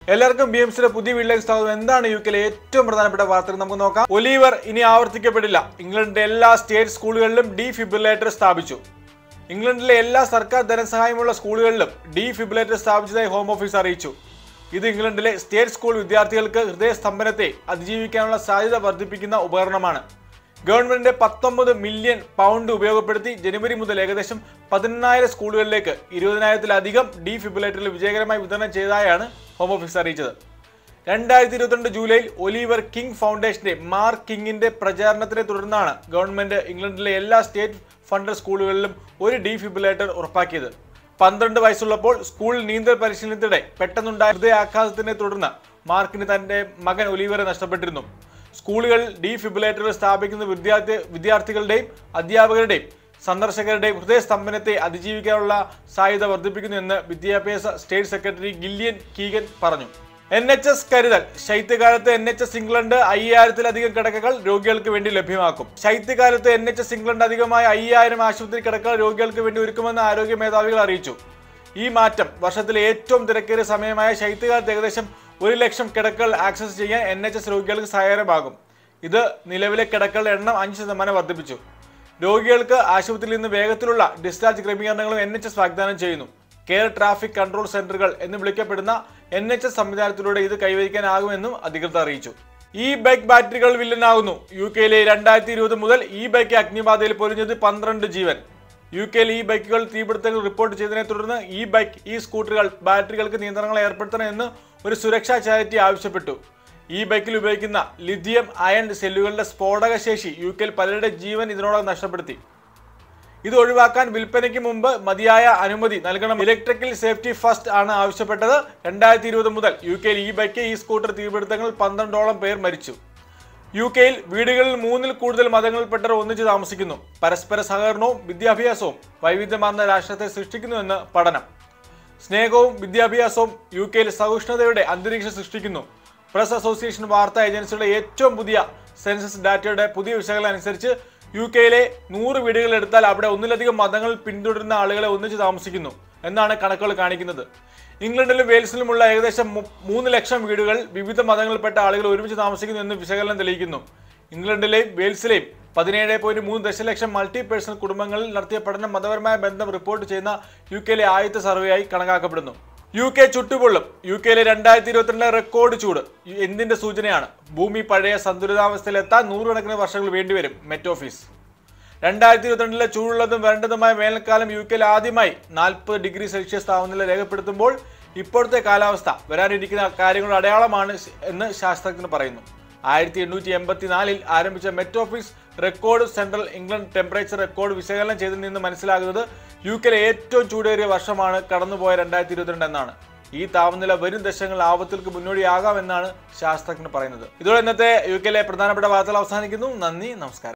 എല്ലാവർക്കും B M സിയുടെ പുതിയ വീട്ടിലേക്ക് സ്വാഗതം എന്താണ് യു കെയിലെ ഏറ്റവും പ്രധാനപ്പെട്ട വാർത്തകൾ നമുക്ക് നോക്കാം ഒലീവർ ഇനി ആവർത്തിക്കപ്പെടില്ല ഇംഗ്ലണ്ടിന്റെ എല്ലാ സ്റ്റേറ്റ് സ്കൂളുകളിലും ഡി ഫിബിലേറ്റർ സ്ഥാപിച്ചു ഇംഗ്ലണ്ടിലെ എല്ലാ സർക്കാർ ധനസഹായമുള്ള സ്കൂളുകളിലും ഡി ഫിബിലേറ്റർ സ്ഥാപിച്ചതായി ഹോം ഓഫീസ് അറിയിച്ചു ഇത് ഇംഗ്ലണ്ടിലെ സ്റ്റേറ്റ് സ്കൂൾ വിദ്യാർത്ഥികൾക്ക് ഹൃദയസ്തംഭനത്തെ അതിജീവിക്കാനുള്ള സാധ്യത വർദ്ധിപ്പിക്കുന്ന ഉപകരണമാണ് ഗവൺമെന്റിന്റെ പത്തൊമ്പത് മില്യൺ പൗണ്ട് ഉപയോഗപ്പെടുത്തി ജനുവരി മുതൽ ഏകദേശം പതിനെണ്ണായിരം സ്കൂളുകളിലേക്ക് ഇരുപതിനായിരത്തിലധികം ഡി ഫിബിലേറ്ററിൽ വിജയകരമായി വിതരണം ചെയ്തതായാണ് ഹോം ഓഫീസ് അറിയിച്ചത് രണ്ടായിരത്തി ഇരുപത്തിരണ്ട് ജൂലൈയിൽ ഒലിവർ കിങ് ഫൗണ്ടേഷന്റെ മാർക്ക് കിങ്ങിന്റെ പ്രചാരണത്തിനെ തുടർന്നാണ് ഗവൺമെന്റ് ഇംഗ്ലണ്ടിലെ എല്ലാ സ്റ്റേറ്റ് ഫണ്ടഡ് സ്കൂളുകളിലും ഒരു ഡി ഫിബിലേറ്റർ ഉറപ്പാക്കിയത് പന്ത്രണ്ട് വയസ്സുള്ളപ്പോൾ സ്കൂൾ നീന്തൽ പരിശീലനത്തിനിടെ പെട്ടെന്നുണ്ടായ ഹൃദയാഘാതത്തിനെ തുടർന്ന് മാർക്കിന് തന്റെ മകൻ ഒലിവറെ നഷ്ടപ്പെട്ടിരുന്നു സ്കൂളുകളിൽ ഡി ഫിബിലേറ്ററുകൾ സ്ഥാപിക്കുന്ന വിദ്യാർത്ഥി വിദ്യാർത്ഥികളുടെയും അധ്യാപകരുടെയും സന്ദർശകരുടെയും ഹൃദയസ്തംഭനത്തെ അതിജീവിക്കാനുള്ള സാധ്യത വർദ്ധിപ്പിക്കുന്നു എന്ന് വിദ്യാഭ്യാസ സ്റ്റേറ്റ് സെക്രട്ടറി ഗില്ലിയൻ കീഗൻ പറഞ്ഞു എൻ എച്ച് എസ് കരുതൽ ശൈത്യകാലത്ത് എൻ എച്ച് എസ് ഇംഗ്ലണ്ട് അയ്യായിരത്തിലധികം കിടക്കകൾ രോഗികൾക്ക് വേണ്ടി ലഭ്യമാക്കും ശൈത്യകാലത്ത് എൻ എച്ച് എസ് ഇംഗ്ലണ്ട് അധികമായ അയ്യായിരം ആശുപത്രി കിടക്കകൾ രോഗികൾക്ക് വേണ്ടി ഒരുക്കുമെന്ന് ആരോഗ്യ മേധാവികൾ അറിയിച്ചു ഈ മാറ്റം വർഷത്തിലെ ഏറ്റവും തിരക്കേറിയ സമയമായ ശൈത്യകാലത്ത് ഏകദേശം ഒരു ലക്ഷം കിടക്കകൾ ആക്സസ് ചെയ്യാൻ എൻ എച്ച് എസ് രോഗികൾക്ക് സഹായകരമാകും ഇത് നിലവിലെ കിടക്കളുടെ എണ്ണം അഞ്ച് ശതമാനം വർദ്ധിപ്പിച്ചു രോഗികൾക്ക് ആശുപത്രിയിൽ നിന്ന് വേഗത്തിലുള്ള ഡിസ്ചാർജ് ക്രമീകരണങ്ങളും എൻ എച്ച് എസ് വാഗ്ദാനം ചെയ്യുന്നു കെയർ ട്രാഫിക് കൺട്രോൾ സെന്ററുകൾ എന്ന് വിളിക്കപ്പെടുന്ന എൻ എച്ച് എസ് സംവിധാനത്തിലൂടെ ഇത് കൈവരിക്കാനാകുമെന്നും അധികൃതർ അറിയിച്ചു ഈ ബൈക്ക് ബാറ്ററികൾ വില്ലനാകുന്നു യു കെയിലെ രണ്ടായിരത്തി ഇരുപത് മുതൽ ഈ ബൈക്ക് അഗ്നിബാധയിൽ പൊലിഞ്ഞത് പന്ത്രണ്ട് ജീവൻ യു കെയിൽ ഈ ബൈക്കുകൾ തീപിടുത്തങ്ങൾ റിപ്പോർട്ട് ചെയ്തതിനെ തുടർന്ന് ഈ ബൈക്ക് ഈ സ്കൂട്ടറുകൾ ബാറ്ററികൾക്ക് നിയന്ത്രണങ്ങൾ ഏർപ്പെടുത്തണമെന്ന് ഒരു സുരക്ഷാ ചാരിറ്റി ആവശ്യപ്പെട്ടു ഈ ബൈക്കിൽ ഉപയോഗിക്കുന്ന ലിഥിയം അയൺ സെല്ലുകളുടെ സ്ഫോടക ശേഷി യു കെയിൽ പലരുടെ ജീവൻ ഇതിനോടകം നഷ്ടപ്പെടുത്തി ഇത് ഒഴിവാക്കാൻ വിൽപ്പനയ്ക്ക് മുമ്പ് മതിയായ അനുമതി നൽകണം ഇലക്ട്രിക്കൽ സേഫ്റ്റി ഫസ്റ്റ് ആണ് ആവശ്യപ്പെട്ടത് രണ്ടായിരത്തി ഇരുപത് മുതൽ യു കെയിൽ ഈ ബൈക്ക് ഈ സ്കൂട്ടർ തീപിടുത്തങ്ങളിൽ പന്ത്രണ്ടോളം പേർ മരിച്ചു യു കെയിൽ വീടുകളിൽ മൂന്നിൽ കൂടുതൽ മതങ്ങളിൽപ്പെട്ടവർ ഒന്നിച്ച് താമസിക്കുന്നു പരസ്പര സഹകരണവും വിദ്യാഭ്യാസവും വൈവിധ്യമാർന്ന രാഷ്ട്രത്തെ സൃഷ്ടിക്കുന്നുവെന്ന് പഠനം സ്നേഹവും വിദ്യാഭ്യാസവും യു കെയിൽ സഹിഷ്ണുതയുടെ അന്തരീക്ഷം സൃഷ്ടിക്കുന്നു പ്രസ് അസോസിയേഷൻ വാർത്താ ഏജൻസിയുടെ ഏറ്റവും പുതിയ സെൻസസ് ഡാറ്റയുടെ പുതിയ വിശകലനം അനുസരിച്ച് യു കെയിലെ നൂറ് വീടുകൾ എടുത്താൽ അവിടെ ഒന്നിലധികം മതങ്ങൾ പിന്തുടരുന്ന ആളുകളെ ഒന്നിച്ച് താമസിക്കുന്നു എന്നാണ് കണക്കുകൾ കാണിക്കുന്നത് ഇംഗ്ലണ്ടിലും വെയിൽസിലുമുള്ള ഏകദേശം മു- മൂന്ന് ലക്ഷം വീടുകൾ വിവിധ മതങ്ങളിൽപ്പെട്ട ആളുകൾ ഒരുമിച്ച് താമസിക്കുന്നു എന്ന് വിശകലനം തെളിയിക്കുന്നു ഇംഗ്ലണ്ടിലെയും വെയിൽസിലെയും പതിനേഴ് പോയിന്റ് മൂന്ന് ദശലക്ഷം മൾട്ടി പേഴ്സണൽ കുടുംബങ്ങളിൽ നടത്തിയ പഠനം മതപരമായ ബന്ധം റിപ്പോർട്ട് ചെയ്യുന്ന യു കെയിലെ ആദ്യത്തെ സർവേയായി കണക്കാക്കപ്പെടുന്നു യു കെ ചുട്ടുപൊള്ളും യു കെയിലെ രണ്ടായിരത്തി ഇരുപത്തിരണ്ടിലെ റെക്കോർഡ് ചൂട് യു- എന്തിന്റെ സൂചനയാണ് ഭൂമി പഴയ സന്തുലിതാവസ്ഥയിലെത്താൻ നൂറുകണക്കിന് വർഷങ്ങൾ വേണ്ടിവരും മെറ്റ് ഓഫീസ് രണ്ടായിരത്തി ഇരുപത്തിരണ്ടിലെ ചൂടുള്ളതും വരണ്ടതുമായ വേനൽക്കാലം യു കെയിൽ ആദ്യമായി നാൽപ്പത് ഡിഗ്രി സെൽഷ്യസ് താപനില രേഖപ്പെടുത്തുമ്പോൾ ഇപ്പോഴത്തെ കാലാവസ്ഥ വരാനിരിക്കുന്ന കാര്യങ്ങളുടെ അടയാളമാണ് ശ- എന്ന് ശാസ്ത്രജ്ഞർ പറയുന്നു ആയിരത്തി എണ്ണൂറ്റി എൺപത്തിനാലിൽ ആരംഭിച്ച Met Office record central England temperature record വിശകലനം ചെയ്തതിൽ നിന്ന് മനസ്സിലാകുന്നത് യു കെയിലെ ഏറ്റവും ചൂടേറിയ വർഷമാണ് കടന്നുപോയ രണ്ടായിരത്തി ഇരുപത്തിരണ്ട് എന്നാണ് ഈ താപനില വരും ദശകങ്ങൾ ആപത്തുകൾക്ക് മുന്നോടിയാകാമെന്നാണ് ശാസ്ത്രജ്ഞർ പറയുന്നത് ഇതോടെ ഇന്നത്തെ യു കെയിലെ പ്രധാനപ്പെട്ട വാർത്തകൾ അവസാനിക്കുന്നു നന്ദി നമസ്കാരം